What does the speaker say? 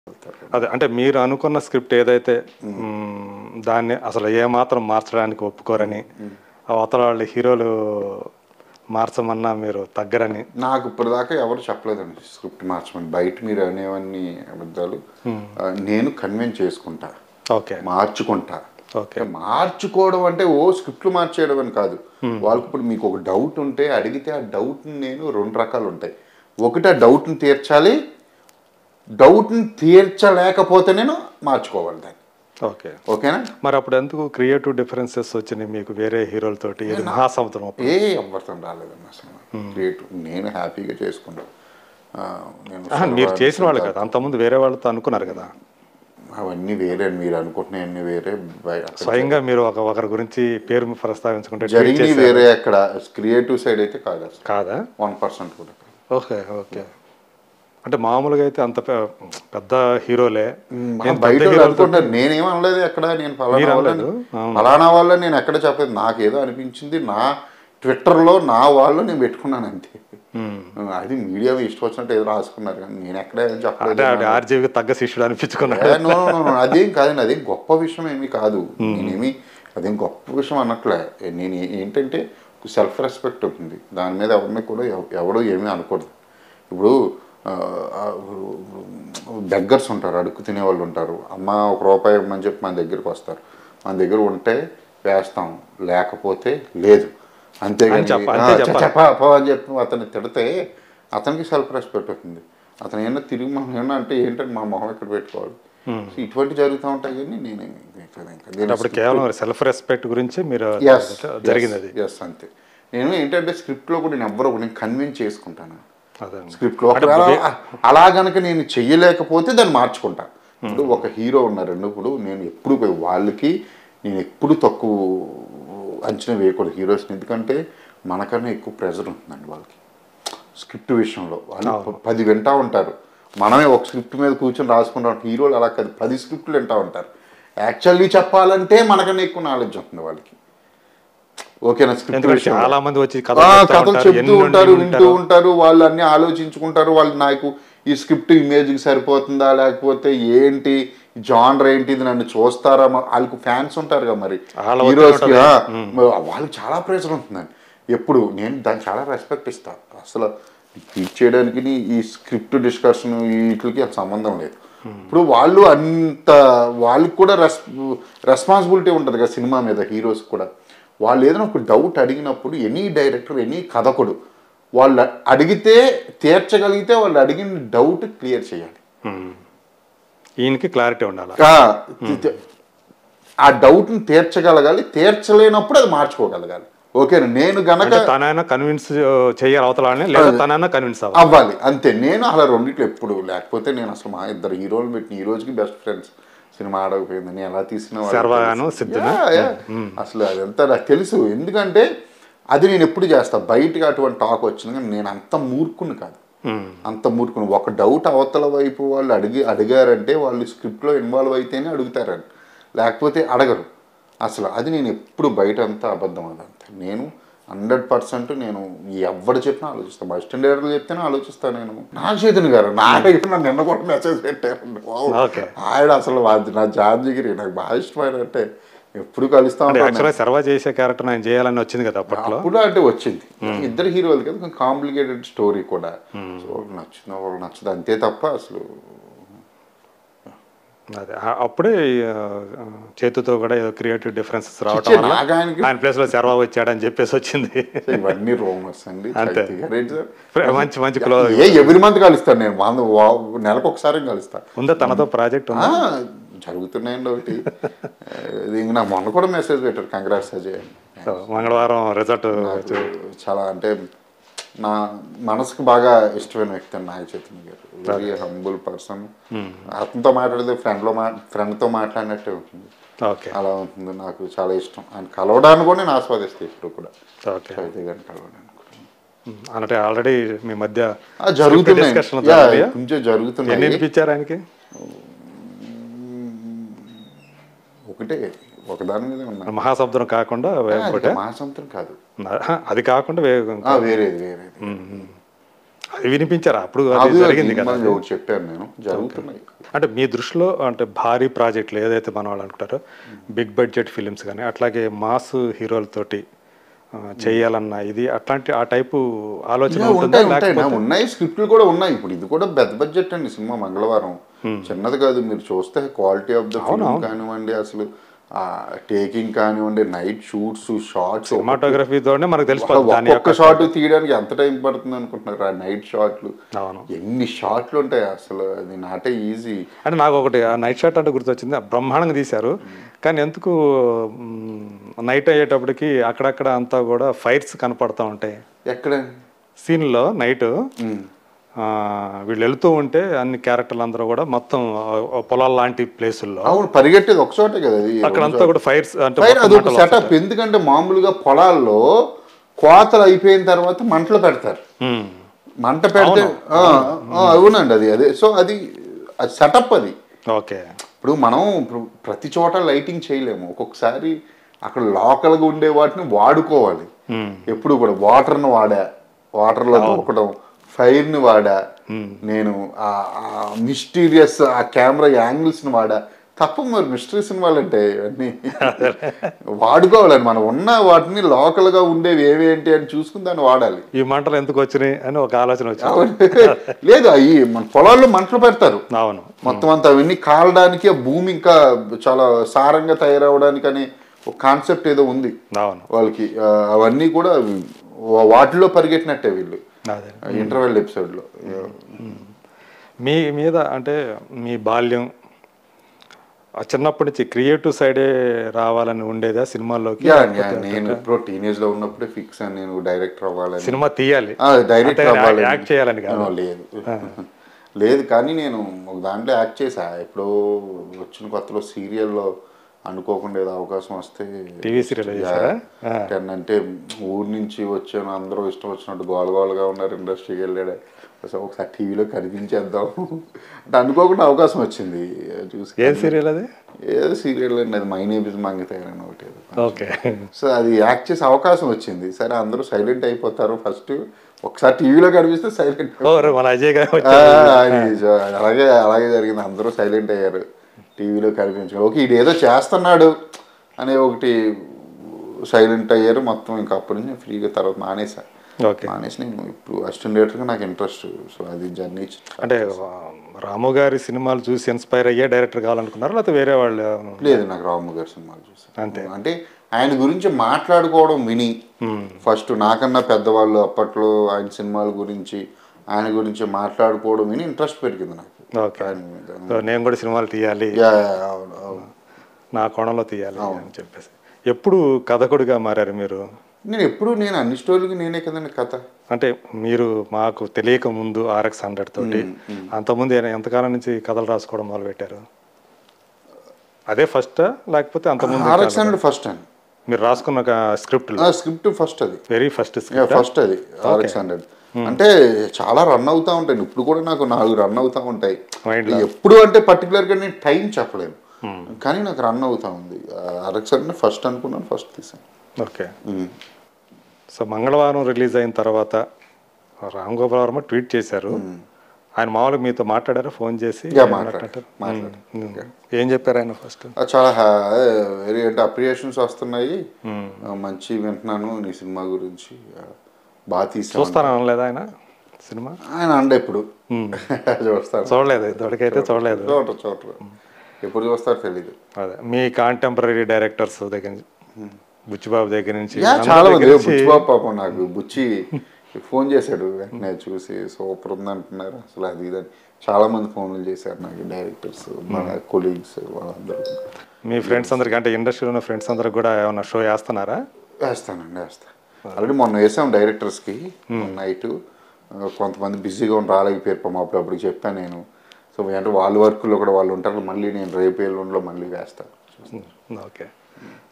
అదే అంటే మీరు అనుకున్న స్క్రిప్ట్ ఏదైతే మ్మ్, దాన్ని అసలు ఏమాత్రం మార్చడానికి ఒప్పుకోరని అవతల వాళ్ళ హీరోలు మార్చమన్నా మీరు తగ్గరని నాకు ఇప్పటిదాకా ఎవరు చెప్పలేదండి స్క్రిప్ట్ మార్చమని బయట మీరు అనేవన్నీ అబద్ధాలు ఆ, నేను కన్విన్స్ చేసుకుంటా ఓకే మార్చుకుంటా ఓకే మార్చుకోవడం అంటే ఓ స్క్రిప్ట్లు మార్చేయడం అని కాదు వాళ్ళకి ఇప్పుడు మీకు ఒక డౌట్ ఉంటే అడిగితే ఆ డౌట్ నేను రెండు రకాలు ఉంటాయి ఒకటి ఆ డౌట్ని తీర్చాలి డౌట్ని తీర్చలేకపోతే నేను మార్చుకోవాలి దాన్ని ఓకే ఓకేనా మరి అప్పుడు ఎందుకు క్రియేటివ్ డిఫరెన్సెస్ వచ్చినాయి మీకు వేరే హీరోలతోటి ఇది మహాసముద్రం అప్పుడు. ఏ ఎవరితో రాలేదండి అసలు క్రియేటివ్ నేను హ్యాపీగా చేసుకున్నాను ఆ, నేను ఆహా, మీరు చేసిన వాళ్ళు కదా అంతకుముందు వేరే వాళ్ళతో అనుకున్నారు కదా అవన్నీ వేరే మీరు అనుకుంటున్నాయి వేరే బయ- అక్కడ స్వయంగా మీరు ఒక ఒకరి గురించి పేరు ప్రస్తావించుకుంటే tweet జరిగినవి చేశారు. వేరే అక్కడ క్రియేటివ్ సైడ్ అయితే కాదు అసలు కాదా వన్ పర్సెంట్ కూడా కాదు. ఓకే ఓకే అంటే మామూలుగా అయితే అంత పె- పెద్ద హీరోలే నేను బయట పెద్ద వాళ్ళు హీరోలతో అనుకుంటారు నేనేం అనలేదు ఎక్కడ నేను ఫలానా మీరు వాళ్ళని అనలేదు? అవును. ఫలానా వాళ్ళని నేను ఎక్కడ చెప్పలేదు నాకేదో అనిపించింది నా ట్విట్టర్లో నా వాళ్ళు నేను పెట్టుకున్నాను అంతే అది మీడియా ఇష్టం వచ్చినట్టు ఏదో రాసుకున్నారు కానీ నేను ఎక్కడ ఏం చెప్పలేదు అంటే ఆవిడ ఆర్జీవికి తగ్గ శిష్యుడు అనిపించుకున్నాడు ఏ, no, no, no, అదేం కాదండి అదేం గొప్ప విషయం ఏమీ కాదు నేనేమి అదేం గొప్ప విషయం అనట్లే నేను ఏ- ఏంటంటే సెల్ఫ్ రెస్పెక్ట్ ఉంటుంది దాని మీద ఎవరిని కూడా ఎవ- ఎవడు ఏమీ అనకూడదు ఇప్పుడు బెగ్గర్స్ ఉంటారు అడుక్కు తినే వాళ్ళు ఉంటారు అమ్మ ఒక రూపాయి ఇవ్వమని చెప్పి మన దగ్గరికి వస్తారు మన దగ్గర ఉంటే వేస్తాం లేకపోతే లేదు అంతేగాని అని చెప్ప- "ఆ, అంతే చ- చెప్పాలి." చెప్ప పో అని చెప్పి అతన్ని తిడితే అతనికి సెల్ఫ్ రెస్పెక్ట్ అవుతుంది అతను ఏమన్నా తిరిగి మనం ఏమన్నా అంటే ఏంటంటే మా మొహం ఎక్కడ పెట్టుకోవాలి సో ఇటువంటి జరుగుతూ ఉంటాయి కానీ నేను ఇంకా అప్పుడు కేవలం సెల్ఫ్ రెస్పెక్ట్ గురించి మీరు ఎస్ జరిగింది అది ఎస్ అంతే నేను ఏంటంటే స్క్రిప్ట్లో కూడా నేను ఎవ్వరు నేను కన్విన్స్ చేసుకుంటాను అదే స్క్రిప్ట్లో ఒకవేళ అలా గనక నేను చెయ్యలేకపోతే దాన్ని మార్చుకుంటా ఇప్పుడు ఒక హీరో ఉన్నారండి ఇప్పుడు నేను ఎప్పుడు పోయి వాళ్ళకి నేను ఎప్పుడు తక్కువ అంచనా వేయకూడదు హీరోస్ని ఎందుకంటే మనకన్నా ఎక్కువ ప్రెజర్ ఉంటుందండి వాళ్ళకి స్క్రిప్ట్ విషయంలో వాళ్ళు ప- పది వింటా ఉంటారు మనమే ఒక స్క్రిప్ట్ మీద కూర్చొని రాసుకుంటాం హీరోలు అలా కాదు పది స్క్రిప్ట్లు వింటా ఉంటారు యాక్చువల్లీ చెప్పాలంటే మనకన్నా ఎక్కువ నాలెడ్జ్ ఉంటుంది వాళ్ళకి ఓకేనా స్క్రిప్ట్ ఎందుకంటే విషయంలో చాలా మంది వచ్చి ఆ, కథలు చెప్తా కథలు ఉంటారు, చెప్తూ ఎన్ని ఉంటారు ఉండి వింటూ ఉంటారు వాళ్ళు అన్ని ఆలోచించుకుంటారు వాళ్ళు నాకు ఈ స్క్రిప్ట్ ఇమేజ్కి సరిపోతుందా లేకపోతే ఏంటి జానర్ ఏంటి ఇది నన్ను చూస్తారా మ- వాళ్ళకి ఫ్యాన్స్ ఉంటారు కదా మరి వాళ్ళ హీరోస్కి ఒత్తిడి వాళ్ళకి చాలా ప్రెషర్ ఉంటుందండి ఎప్పుడు నేను దానికి చాలా రెస్పెక్ట్ ఇస్తాను అసలు టీచ్ చేయడానికి ఈ స్క్రిప్ట్ డిస్కషన్ వీటికి అంత సంబంధం లేదు ఇప్పుడు వాళ్ళు అంత వాళ్ళకి కూడా రెస్ రెస్పాన్సిబిలిటీ ఉంటుంది కదా సినిమా మీద హీరోస్ కూడా వాళ్ళు ఏదైనా ఒక డౌట్ అడిగినప్పుడు ఎనీ డైరెక్టర్ ఎనీ కథకుడు వాళ్ళు అడిగితే తీర్చగలిగితే వాళ్ళు అడిగిన డౌట్ క్లియర్ చేయాలి ఉమ్. ఈయనకి క్లారిటీ ఉండాలి ఆ, తి- ఆ డౌట్ని తీర్చగలగాలి తీర్చలేనప్పుడు అది మార్చుకోగలగాలి ఓకేనా నేను గనక అంటే తనైనా కన్విన్స్ చేయాలి అవతల వాళ్ళని, లేదా తనైనా కన్విన్స్ అవ్వాలి అవ్వాలి అంతే నేను అలా రెండిట్లో ఎప్పుడు లేకపోతే నేను అసలు మా ఇద్దరు హీరోలు పెట్టిన ఈ రోజుకి బెస్ట్ ఫ్రెండ్స్ సినిమా ఆడకపోయిందని ఎలా తీసిన వాళ్ళకి శర్వాగాను, తెలుసు. సిద్ధునా? Yeah, yeah. అసలు అదంతా నాకు తెలుసు ఎందుకంటే అది నేను ఎప్పుడు చేస్తా బయటకి అటువంటి టాక్ వచ్చింది కానీ నేను అంత మూర్ఖుని కాదు ఉమ్. అంత మూర్ఖుని ఒక డౌట్ అవతల వైపు వాళ్ళు అడిగి అడిగారంటే వాళ్ళు స్క్రిప్ట్లో ఇన్వాల్వ్ అయితేనే అడుగుతారని లేకపోతే అడగరు అసలు అది నేను ఎప్పుడు బయట అంతా అబద్ధం అదంతా నేను హండ్రెడ్ పర్సెంట్ నేను ఎవరు చెప్పినా ఆలోచిస్తాను బస్ స్టాండ్ డైరెక్టర్లు చెప్తేనే ఆలోచిస్తాను నేను నా చేతుని గారు నా దగ్గర నన్ను నిన్న కూడా మెసేజ్ పెట్టారండి వావ్. ఓకే. ఆయన అసలు వా- నా జార్జిగిరి నాకు బాగా ఇష్టమైన అంటే ఎప్పుడు కలుస్తా అంటే ఉంటాను యాక్చువల్గా సర్వా చేసే క్యారెక్టర్ ఆయన చేయాలని వచ్చింది కదా అప్పట్లో అప్పుడు అంటే వచ్చింది ఇద్దరు హీరోలు కదా కొంచెం కాంప్లికేటెడ్ స్టోరీ కూడా సో నచ్చిన వాళ్ళు నచ్చదు అంతే తప్ప అసలు అదే ఆ- అప్పుడే ఆ, చేతితో కూడా ఏదో క్రియేటివ్ డిఫరెన్సెస్ రావటం చిచ్చే, వల్ల నాకు ఆయనకి- ఆయన ప్లేస్ లో శర్వా వచ్చాడని చెప్పేసి వచ్చింది ఇవన్నీ రోమర్స్ అండి అంతే. చైతన్య గారు ఏంటి సార్? మంచి మంచి క్లోజ్ ఏ ఎవ్రీ మంత్ కలుస్తాను నేను వంద వా- నెలకు ఒకసారి కలుస్తాను ఉందా తనతో ప్రాజెక్ట్ ఆ, జరుగుతున్నాయండి ఒకటి ఆ, ఇది ఇంక నాకు మొన్న కూడా మెసేజ్ పెట్టారు కంగ్రాట్స్ అజయ్ అని. మంగళవారం రిజల్ట్ నాకు చాలా అంటే నా మనసుకు బాగా ఇష్టమైన వ్యక్తి అండి నాగ చైతన్య గారు వెరీ హంబుల్ పర్సన్ అతనితో మాట్లాడితే ఫ్రెండ్లో మా ఫ్రెండ్తో మాట్లాడినట్టే ఉంటుంది ఓకే అలా ఉంటుంది నాకు చాలా ఇష్టం ఆయన కలవడానికి కూడా నేను ఆస్వాదిస్తాను ఇప్పుడు కూడా ఓకే చైతన్య గారిని కలవడానికి కూడా. అంటే ఆల్రెడీ మీ మధ్య ఆ, జరుగుతున్నాయి discussion యా, జరిగాయా? కొంచెం ఎన్ని జరుగుతున్నాయి వినిపించారు ఆయనకి ఒకటే ఒకదాని మీద ఉన్నా మహాసముద్రం కాకుండా వే- అది ఒకటే మహాసముద్రం కాదు అది కాకుండా వే- ఆ, వేరేది వేరేది అది వినిపించారా అప్పుడు అది అది జరిగింది కదా మిమ్మల్ని ఒకటి చెప్పాను నేను జరుగుతున్నాయి అంటే మీ దృష్టిలో అంటే భారీ ప్రాజెక్టులు ఏదైతే మన వాళ్ళు అనుకుంటారో బిగ్ బడ్జెట్ ఫిలిమ్స్ కానీ అట్లాగే మాస్ హీరోలతోటి ఆ, చేయాలన్న ఇది అట్లాంటి ఆ టైపు ఆలోచన ఇంకా ఉంటుందా ఉంటాయి ఉంటాయి లేకపోతే నా ఉన్నాయి స్క్రిప్ట్లు కూడా ఉన్నాయి ఇప్పుడు ఇది కూడా పెద్ద బడ్జెట్ అండి సినిమా మంగళవారం చిన్నది కాదు మీరు చూస్తే క్వాలిటీ ఆఫ్ ద ఫిల్మ్ కానివ్వండి అసలు ఆ టేకింగ్ కానివ్వండి నైట్ షూట్స్ షార్ట్స్ సినిమాటోగ్రఫీ తోనే మనకు తెలిసిపోతుంది దాని ఒక్కొక్క షాట్ తీయడానికి ఎంత టైం పడుతుంది అనుకుంటున్నారు ఆ నైట్ షాట్లు అవును ఎన్ని షాట్లు ఉంటాయి అసలు అది నాటే ఈజీ అంటే నాకు ఒకటి ఆ నైట్ షాట్ అంటే గుర్తొచ్చింది ఆ బ్రహ్మాండంగా తీశారు కానీ ఎందుకు నైట్ అయ్యేటప్పటికి అక్కడక్కడ అంతా కూడా ఫైర్స్ కనపడతా ఉంటాయి ఎక్కడ సీన్లో నైట్ వీళ్ళు వెళ్తూ ఉంటే అన్ని క్యారెక్టర్లు అందరూ కూడా మొత్తం ఆ పొలాల లాంటి ప్లేసుల్లో అవును పరిగెట్టేది ఒక చోటే కదా అది అక్కడంతా కూడా ఫైర్స్ అంటే ఫైర్ మొత్తం అదొక మంటలు సెటప్ ఎందుకంటే మామూలుగా పొలాల్లో కోతలు అయిపోయిన తర్వాత మంటలు పెడతారు ఉమ్. మంట పెడితే ఆ, ఆ, అవునండి అది అదే సో అది అది సెటప్ అది ఓకే ఇప్పుడు మనం ఇప్పుడు ప్రతి చోట లైటింగ్ చేయలేము ఒక్కొక్కసారి అక్కడ లోకల్గా ఉండే వాటిని వాడుకోవాలి ఉమ్. ఎప్పుడు కూడా వాటర్ని వాడా వాటర్లో దూకడం ఫైర్ని వాడా నేను ఆ మిస్టీరియస్ ఆ కెమెరా యాంగిల్స్ని వాడా తప్ప మరి మిస్టరీ సినిమాలు అంటే ఇవన్నీ వాడుకోవాలండి మనం ఉన్న వాటిని లోకల్గా ఉండేవి ఏవి ఏంటి అని చూసుకుని దాన్ని వాడాలి ఈ మంటలు ఎందుకు వచ్చినాయి అని ఒక ఆలోచన వచ్చింది లేదు అవి మన పొలాల్లో మంటలు పెడతారు అవును మొత్తం అంతా అవన్నీ కాలడానికి ఆ భూమి ఇంకా చాలా సారంగా తయారవడానికి అనే ఒక కాన్సెప్ట్ ఏదో ఉంది అవును వాళ్ళకి ఆ, అవన్నీ కూడా వా- వాటిలో పరిగెట్టినట్టే వీళ్ళు అదే ఇంటర్వెల్ ఎపిసోడ్లో మీ మీద అంటే మీ బాల్యం ఆ చిన్నప్పటి నుంచి క్రియేటివ్ సైడే రావాలని ఉండేదా సినిమాల్లోకి యా, యా, నేను ఇప్పుడు టీనేజ్ లో ఉన్నప్పుడే ఫిక్స్ అని నేను డైరెక్టర్ అవ్వాలని సినిమా తీయాలి డైరెక్టర్ అంతేగాని అవ్వాలని యాక్ట్ చేయాలని కాదు No, లేదు లేదు కానీ నేను ఒక దాంట్లో యాక్ట్ చేసా ఎప్పుడో వచ్చిన కొత్తలో సీరియల్లో అనుకోకుండా ఏదో అవకాశం వస్తే టీవీ సీరియల్ చేశారా ఆ. టెన్ అంటే ఊరు నుంచి వచ్చాను అందరూ ఇష్టం వచ్చినట్టు గోల గోలగా ఉన్నారు ఇండస్ట్రీకి వెళ్ళాడు సో ఒకసారి టీవీలో కనిపించేద్దాం అంటే అనుకోకుండా అవకాశం వచ్చింది చూసి ఏం సీరియల్ అది ఏదో సీరియల్ అండి అది మై నేమ్ ఇస్ మంగతేరని ఒకటి ఏదో. ఓకే సో అది యాక్ట్ చేసే అవకాశం వచ్చింది సరే అందరూ సైలెంట్ అయిపోతారు ఫస్ట్ ఒకసారి టీవీలో కనిపిస్తే సైలెంట్ ఓ రే, మన అజయ్ గారు ఆ, వచ్చారు. అది జ- అలాగే అలాగే జరిగింది అందరూ సైలెంట్ అయ్యారు టీవీలో కనిపించారు ఓకే ఇది ఏదో చేస్తున్నాడు అనే ఒకటి సైలెంట్ అయ్యారు మొత్తం ఇంకా అప్పటి నుంచి ఫ్రీగా తర్వాత మానేసా ఓకే మానేసి నేను ఇప్పుడు అసిస్టెంట్ డైరెక్టర్గా నాకు ఇంట్రెస్ట్ సో అది జర్నీ అంటే ఆ, రాము గారి సినిమాలు చూసి ఇన్స్పైర్ అయ్యే డైరెక్టర్ కావాలనుకున్నారా లేకపోతే వేరే వాళ్ళు లేదు నాకు రాము గారి సినిమాలు చూసాను అంతే. అంటే ఆయన గురించి మాట్లాడుకోవడం విని ఫస్ట్ నాకన్నా పెద్దవాళ్ళు అప్పట్లో ఆయన సినిమాల గురించి ఆయన గురించి మాట్లాడుకోవడం విని ఇంట్రెస్ట్ పెరిగింది నాకు ఓకే ఆయన మీద. సో నేను కూడా సినిమాలు తీయాలి యా, యా, అవును, అవును. నా కోణంలో తీయాలి అని చెప్పేసి ఎప్పుడు కథకుడిగా మారారు మీరు నేను ఎప్పుడు నేను అన్ని స్టోరీలకి నేనే కదండి కథ అంటే మీరు మాకు తెలియక ముందు ఆర్ఎక్స్ హండ్రెడ్ తోటి అంతకుముందు ఏ- ఎంతకాలం నుంచి కథలు రాసుకోవడం మొదలు పెట్టారు అదే ఫస్ట్ లేకపోతే అంతకుముందు ఆర్ఎక్స్ హండ్రెడ్ ఫస్ట్ అండి మీరు రాసుకున్న స్క్రిప్ట్ స్క్రిప్ట్ ఫస్ట్ అది వెరీ ఫస్ట్ స్క్రిప్ట్ ఫస్ట్ అది ఆర్ఎక్స్ హండ్రెడ్ అంటే చాలా రన్ అవుతా ఉంటాయి ఇప్పుడు కూడా నాకు నాలుగు రన్ అవుతా ఉంటాయి Mind ఎప్పుడు అంటే particular గా నేను టైం చెప్పలేను కానీ నాకు రన్ అవుతా ఉంది ఆర్ఎక్స్ హండ్రెడ్ ఫస్ట్ అనుకున్నాను ఫస్ట్ తీసాను ఓకే సో మంగళవారం రిలీజ్ అయిన తర్వాత రామ్ గోపాల్ వర్మ ట్వీట్ చేశారు ఆయన మామూలుగా మీతో మాట్లాడారా ఫోన్ చేసి యా ఏం మాట్లాడారు మాట్లాడారు ఉమ్. ఏం చెప్పారు ఆయన ఫస్ట్ అది చాలా వెరీ అంటే అప్రియేషన్స్ వస్తున్నాయి ఆ, మంచి వింటున్నాను నీ సినిమా గురించి ఆ, బాగా తీసాను చూస్తాను అనలేదా ఆయన సినిమా ఆయన అండ ఎప్పుడు చూస్తాను చూడలేదు ఇప్పటికైతే చూడలేదు చూడరు చూడరు ఎప్పుడు చూస్తారో తెలీదు అదే మీ కాంటెంపరీ డైరెక్టర్స్ దగ్గర నుంచి బుచ్చిబాబు దగ్గర నుంచి యా అందరి చాలా మంది దగ్గర నుంచి బుచ్చిబాబు పాపం నాకు బుచ్చి ఫోన్ చేశాడు వెంటనే చూసి సూపర్ ఉంది అంటున్నారు అసలు అది ఇది అని చాలా మంది ఫోన్లు చేశారు నాకు డైరెక్టర్స్ మన కొలీగ్స్ వాళ్ళందరూ మీ ఫ్రెండ్స్ అందరికి అంటే ఇండస్ట్రీలో ఉన్న ఫ్రెండ్స్ అందరికి కూడా ఏమన్నా షో వేస్తున్నారా వేస్తానండి వేస్తా ఆల్రెడీ మొన్న వేసాం డైరెక్టర్స్కి నైట్ కొంతమంది బిజీగా ఉండి రాలేకపోయారు పాపం అప్పుడు అప్పుడు చెప్పాను నేను సో అంటే వాళ్ళ వర్క్లో కూడా వాళ్ళు ఉంటారు మళ్ళీ నేను రేపు ఎల్లుండిలో మళ్ళీ వేస్తాను ఓకే